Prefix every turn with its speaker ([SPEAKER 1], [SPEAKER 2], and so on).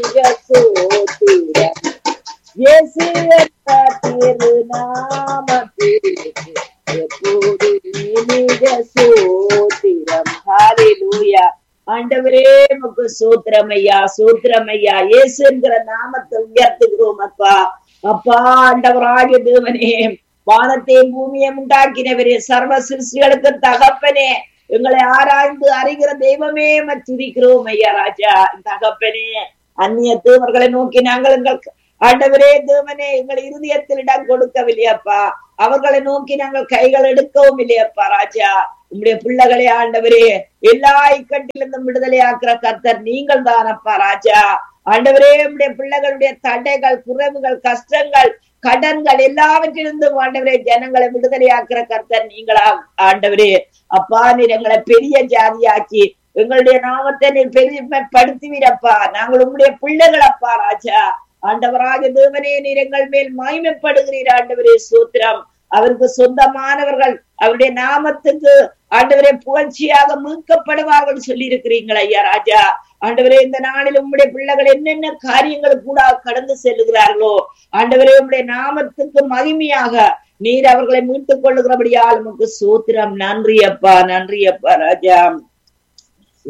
[SPEAKER 1] சோத்திரம் இயேசு என்ற திருநாமத்திற்கு எப்போது நிஜ சோத்திரம் ஹalleluya ஆண்டவரே உமக்கு சோத்திரம் ஐயா சோத்திரம் ஐயா இயேசு என்கிற நாமத்தை உயர்த்துகிறோம் அப்பா அப்பா ஆண்டவராகிய தேவனே வானத்தையும் பூமியையும் உண்டாக்கினவரே சர்வ சிருஷ்டிகளுக்கு தகப்பனே எங்களை ஆராய்ந்து அறிகிற தெய்வமே துதிக்கிறோம் ஐயா ராஜா தகப்பனே அந்நிய தேவர்களை நோக்கி நாங்கள் எங்கள் ஆண்டவரே தேவனே எங்கள் இருதயத்தில் இடம் கொடுக்கவில்லையப்பா அவர்களை நோக்கி நாங்கள் கைகள் எடுக்கவும் இல்லையப்பா ராஜா உங்களுடைய பிள்ளைகளே ஆண்டவரே எல்லா இக்கட்டிலிருந்தும் விடுதலை ஆக்குற கர்த்தர் நீங்கள் தானப்பா ராஜா ஆண்டவரே உடைய பிள்ளைகளுடைய தடைகள் குறைவுகள் கஷ்டங்கள் கடன்கள் எல்லாவற்றிலிருந்தும் ஆண்டவரே ஜனங்களை விடுதலையாக்குற கர்த்தர் நீங்களா ஆண்டவரே அப்பா நீர் எங்களை பெரிய ஜாதியாக்கி எங்களுடைய நாமத்தை நீர் பெருமைப்படுத்துவீரப்பா நாங்கள் உங்களுடைய பிள்ளைகள் அப்பா ராஜா ஆண்டவராக தேவனே நீர் எங்கள் மேல் மகிமைப்படுகிறீர் ஆண்டவரே சூத்திரம் அவருக்கு சொந்தமானவர்கள் அவருடைய நாமத்துக்கு ஆண்டவரே புகழ்ச்சியாக மீட்கப்படுவார்கள் சொல்லி இருக்கிறீங்கள் ஐயா ராஜா ஆண்டவரே இந்த நாளில் உங்களுடைய பிள்ளைகள் என்னென்ன காரியங்கள் கூட கடந்து செல்லுகிறார்களோ ஆண்டவரே உங்களுடைய நாமத்துக்கு மகிமையாக நீர் அவர்களை மீட்டுக் கொள்ளுகிறபடியால் உமக்கு சூத்திரம் நன்றி அப்பா நன்றி அப்பா ராஜா